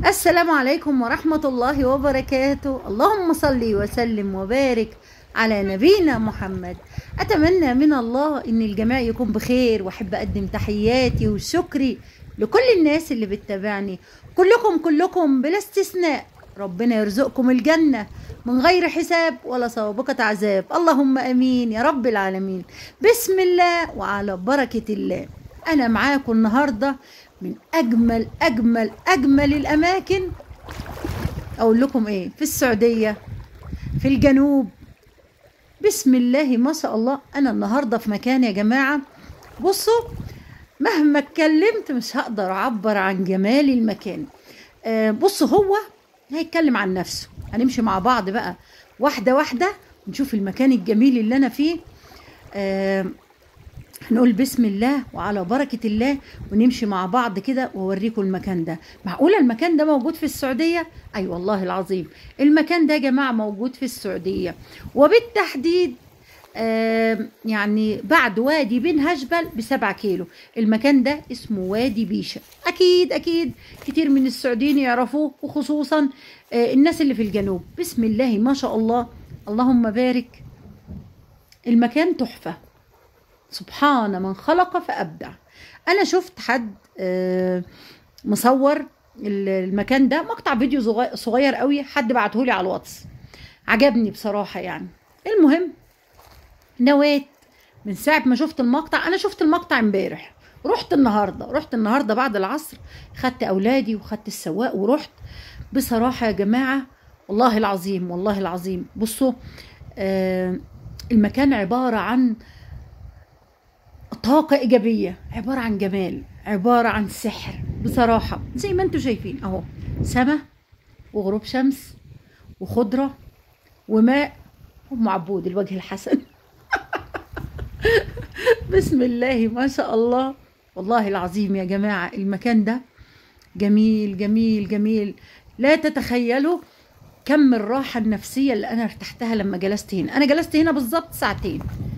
السلام عليكم ورحمة الله وبركاته اللهم صل وسلم وبارك على نبينا محمد أتمنى من الله أن الجميع يكون بخير وأحب أقدم تحياتي وشكري لكل الناس اللي بتتابعني كلكم كلكم بلا استثناء ربنا يرزقكم الجنة من غير حساب ولا سابقة عذاب اللهم أمين يا رب العالمين بسم الله وعلى بركة الله أنا معاكم النهاردة من أجمل أجمل أجمل الأماكن أقول لكم إيه في السعودية في الجنوب بسم الله ما شاء الله أنا النهاردة في مكان يا جماعة بصوا مهما اتكلمت مش هقدر أعبر عن جمال المكان آه بصوا هو هيتكلم عن نفسه هنمشي مع بعض بقى واحدة واحدة نشوف المكان الجميل اللي أنا فيه آه هنقول بسم الله وعلى بركة الله ونمشي مع بعض كده وأوريكم المكان ده معقولة المكان ده موجود في السعودية؟ أي أيوة والله العظيم المكان ده يا جماعة موجود في السعودية وبالتحديد آه يعني بعد وادي بن هجبل بسبعة كيلو المكان ده اسمه وادي بيشة أكيد أكيد كتير من السعوديين يعرفوه وخصوصا آه الناس اللي في الجنوب بسم الله ما شاء الله اللهم بارك المكان تحفة سبحان من خلق فأبدع أنا شفت حد آه مصور المكان ده مقطع فيديو صغير قوي حد بعتهولي على الواتس عجبني بصراحة يعني المهم نويت من ساعة ما شفت المقطع أنا شفت المقطع امبارح رحت النهاردة رحت النهاردة بعد العصر خدت أولادي وخدت السواق ورحت بصراحة يا جماعة والله العظيم والله العظيم بصوا آه المكان عبارة عن طاقة إيجابية عبارة عن جمال عبارة عن سحر بصراحة زي ما انتم شايفين اهو سما وغروب شمس وخضرة وماء أم عبود الوجه الحسن بسم الله ما شاء الله والله العظيم يا جماعة المكان ده جميل جميل جميل لا تتخيلوا كم الراحة النفسية اللي أنا ارتحتها لما جلست هنا أنا جلست هنا بالظبط ساعتين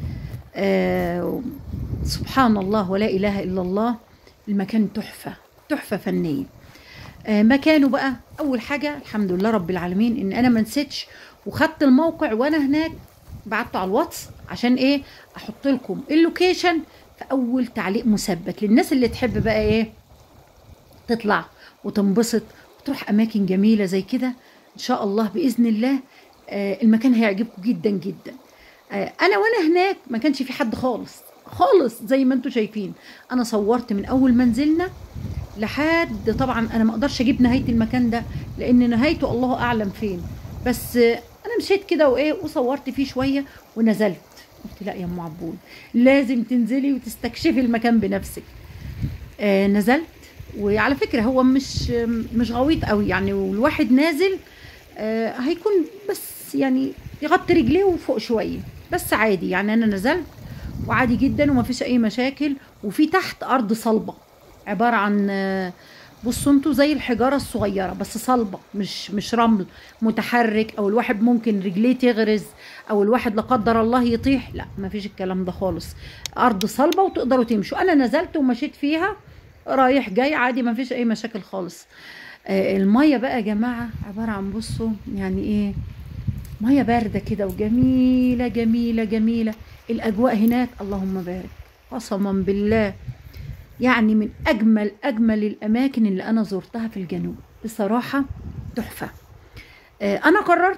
آه سبحان الله ولا إله إلا الله المكان تحفة تحفة فنية آه مكانه بقى أول حاجة الحمد لله رب العالمين إن أنا ما نسيتش وخدت الموقع وأنا هناك بعته على الواتس عشان إيه أحط لكم اللوكيشن في أول تعليق مثبت للناس اللي تحب بقى إيه تطلع وتنبسط وتروح أماكن جميلة زي كده إن شاء الله بإذن الله آه المكان هيعجبكم جدا جدا آه أنا وأنا هناك ما كانش في حد خالص خالص زي ما انتم شايفين انا صورت من اول ما نزلنا لحد طبعا انا ما اقدرش اجيب نهايه المكان ده لان نهايته الله اعلم فين بس انا مشيت كده وايه وصورت فيه شويه ونزلت قلت لا يا ام عبود لازم تنزلي وتستكشفي المكان بنفسك آه نزلت وعلى فكره هو مش مش غويط قوي يعني والواحد نازل آه هيكون بس يعني يغطي رجليه وفوق شويه بس عادي يعني انا نزلت وعادي جدا وما فيش اي مشاكل وفي تحت ارض صلبه عباره عن بصوا انتوا زي الحجاره الصغيره بس صلبه مش مش رمل متحرك او الواحد ممكن رجليه تغرز او الواحد لا قدر الله يطيح لا ما فيش الكلام ده خالص ارض صلبه وتقدروا تمشوا انا نزلت ومشيت فيها رايح جاي عادي ما فيش اي مشاكل خالص آه الميه بقى يا جماعه عباره عن بصوا يعني ايه ميه بارده كده وجميله جميله جميله الاجواء هناك اللهم بارك قسما بالله يعني من اجمل اجمل الاماكن اللي انا زرتها في الجنوب بصراحه تحفه آه انا قررت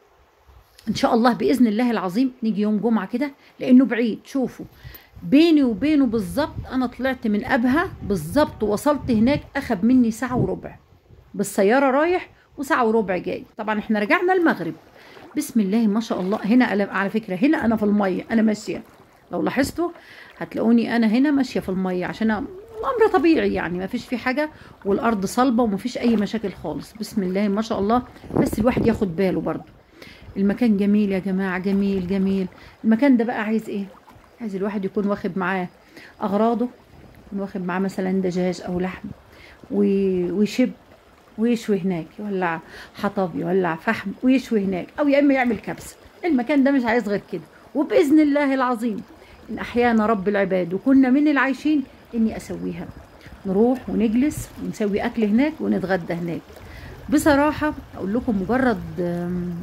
ان شاء الله باذن الله العظيم نيجي يوم جمعه كده لانه بعيد شوفوا بيني وبينه بالظبط انا طلعت من ابها بالظبط وصلت هناك اخذ مني ساعه وربع بالسياره رايح وساعه وربع جاي طبعا احنا رجعنا المغرب بسم الله ما شاء الله هنا على فكره هنا انا في الميه انا ماشيه لو لاحظتوا هتلاقوني انا هنا ماشيه في الميه عشان امر طبيعي يعني ما فيش فيه حاجه والارض صلبه وما فيش اي مشاكل خالص بسم الله ما شاء الله بس الواحد ياخد باله برضه المكان جميل يا جماعه جميل جميل المكان ده بقى عايز ايه عايز الواحد يكون واخد معاه اغراضه يكون واخد معاه مثلا دجاج او لحم ويشب ويشوي هناك يولع حطب يولع فحم ويشوي هناك او يا اما يعمل كبسه المكان ده مش عايز غير كده وباذن الله العظيم ان احيانا رب العباد وكنا من العايشين اني اسويها نروح ونجلس ونسوي اكل هناك ونتغدى هناك بصراحه اقول لكم مجرد آم،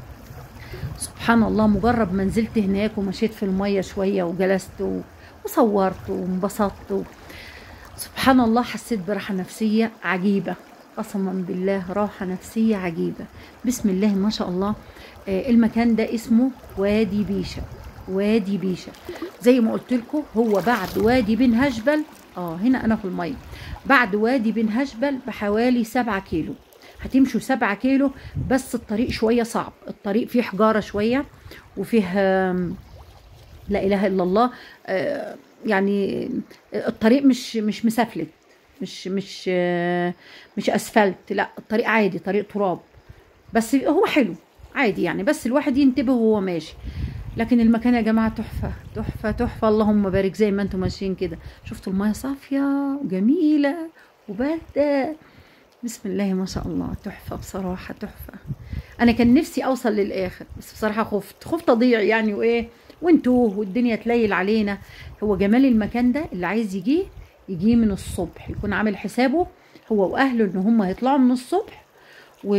سبحان الله مجرد ما نزلت هناك ومشيت في الميه شويه وجلست و- وصورت وانبسطت و- سبحان الله حسيت براحه نفسيه عجيبه قسما بالله راحه نفسيه عجيبه بسم الله ما شاء الله آه، المكان ده اسمه وادي بيشه وادي بيشه زي ما قلت لكم هو بعد وادي بن هشبل اه هنا انا في الميه بعد وادي بن هشبل بحوالي سبعة كيلو هتمشوا سبعة كيلو بس الطريق شوية صعب الطريق فيه حجارة شوية وفيه آم، لا إله إلا الله آه، يعني الطريق مش مش مسفلت مش مش آه، مش اسفلت لا الطريق عادي طريق تراب بس هو حلو عادي يعني بس الواحد ينتبه وهو ماشي لكن المكان يا جماعه تحفه تحفه تحفه اللهم بارك زي ما انتم ماشيين كده شفتوا المايه صافيه وجميله وبارده بسم الله ما شاء الله تحفه بصراحه تحفه انا كان نفسي اوصل للاخر بس بصراحه خفت خفت اضيع يعني وايه وانتوه والدنيا تليل علينا هو جمال المكان ده اللي عايز يجيه يجيه من الصبح يكون عامل حسابه هو واهله ان هم هيطلعوا من الصبح و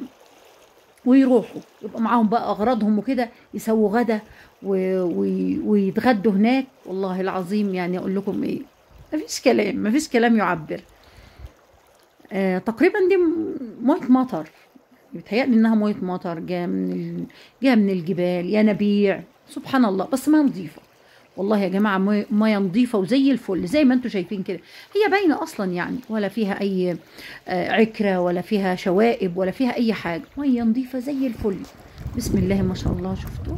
ويروحوا يبقى معاهم بقى اغراضهم وكده يسووا غدا و... و... ويتغدوا هناك والله العظيم يعني اقول لكم ايه مفيش كلام مفيش كلام يعبر آه تقريبا دي م- ميه مطر بيتهيألي انها ميه مطر جايه من ال... جايه من الجبال ينابيع سبحان الله بس ما نظيفه والله يا جماعه مي- ميه نظيفه وزي الفل زي ما انتم شايفين كده هي باينه اصلا يعني ولا فيها اي آه، عكره ولا فيها شوائب ولا فيها اي حاجه ميه نظيفه زي الفل بسم الله ما شاء الله شفتوا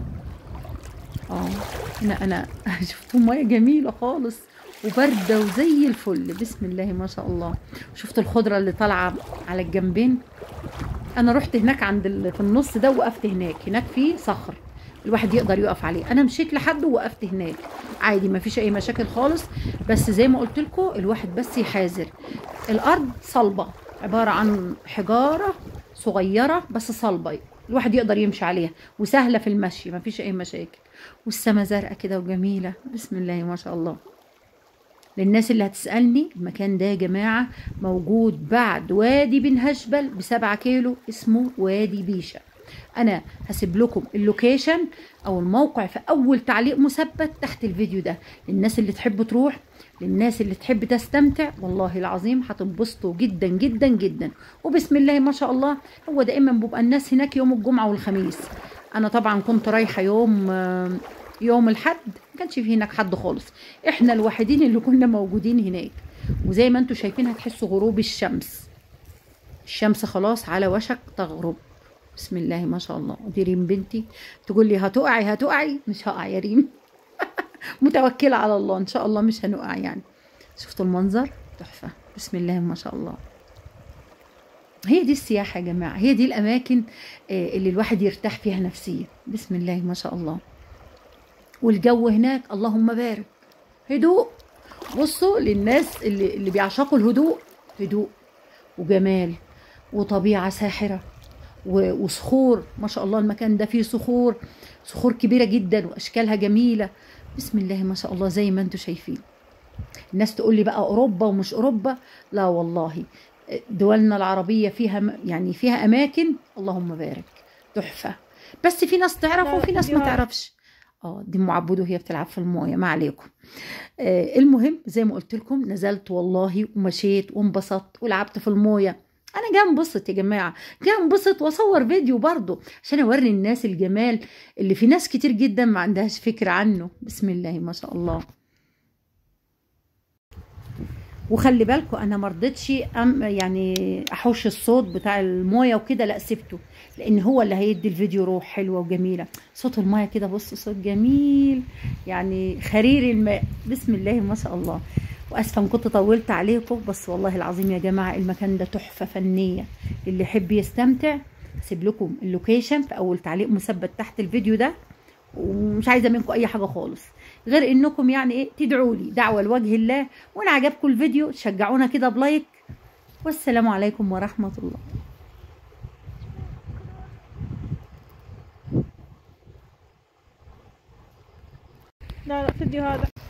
اه انا انا شفتوا ميه جميله خالص وبارده وزي الفل بسم الله ما شاء الله شفتوا الخضره اللي طالعه على الجنبين انا رحت هناك عند ال... في النص ده وقفت هناك هناك في صخر الواحد يقدر يقف عليه انا مشيت لحد ووقفت هناك عادي ما فيش اي مشاكل خالص بس زي ما قلت لكم الواحد بس يحاذر الارض صلبه عباره عن حجاره صغيره بس صلبه الواحد يقدر يمشي عليها وسهله في المشي ما فيش اي مشاكل والسما زرقاء كده وجميله بسم الله ما شاء الله للناس اللي هتسألني المكان ده يا جماعة موجود بعد وادي بن هشبل بسبعة كيلو اسمه وادي بيشة أنا هسيب لكم اللوكيشن أو الموقع في أول تعليق مثبت تحت الفيديو ده للناس اللي تحب تروح للناس اللي تحب تستمتع والله العظيم هتنبسطوا جدا جدا جدا وبسم الله ما شاء الله هو دائما بيبقى الناس هناك يوم الجمعة والخميس أنا طبعا كنت رايحة يوم آه، يوم الحد ما كانش في هناك حد خالص احنا الوحيدين اللي كنا موجودين هناك وزي ما انتم شايفين هتحسوا غروب الشمس الشمس خلاص على وشك تغرب بسم الله ما شاء الله ودي ريم بنتي تقول لي هتقعي هتقعي مش هقع يا ريم متوكلة على الله ان شاء الله مش هنقع يعني شفتوا المنظر تحفة بسم الله ما شاء الله هي دي السياحة يا جماعة هي دي الأماكن آه، اللي الواحد يرتاح فيها نفسيا بسم الله ما شاء الله والجو هناك اللهم بارك هدوء بصوا للناس اللي, اللي بيعشقوا الهدوء هدوء وجمال وطبيعة ساحرة و- وصخور ما شاء الله المكان ده فيه صخور صخور كبيرة جدا وأشكالها جميلة بسم الله ما شاء الله زي ما انتم شايفين الناس تقول لي بقى أوروبا ومش أوروبا لا والله دولنا العربية فيها م- يعني فيها أماكن اللهم بارك تحفة بس في ناس تعرف لا، وفي ناس ما فيديوهات. تعرفش اه دي ام عبود وهي بتلعب في المايه ما عليكم آه المهم زي ما قلت لكم نزلت والله ومشيت وانبسطت ولعبت في المايه انا جاي انبسط يا جماعه جاي انبسط واصور فيديو برضه عشان اوري الناس الجمال اللي في ناس كتير جدا ما عندهاش فكره عنه بسم الله ما شاء الله وخلي بالكم انا ما رضيتش أم يعني احوش الصوت بتاع المايه وكده لا سبته لان هو اللي هيدي الفيديو روح حلوه وجميله صوت المايه كده بص صوت جميل يعني خرير الماء بسم الله ما شاء الله واسفه ان كنت طولت عليكم بس والله العظيم يا جماعه المكان ده تحفه فنيه اللي يحب يستمتع هسيب لكم اللوكيشن في اول تعليق مثبت تحت الفيديو ده ومش عايزه منكم اي حاجه خالص غير انكم يعني ايه تدعوا لي دعوه لوجه الله وان عجبكم الفيديو تشجعونا كده بلايك والسلام عليكم ورحمه الله لا لا فيديو هذا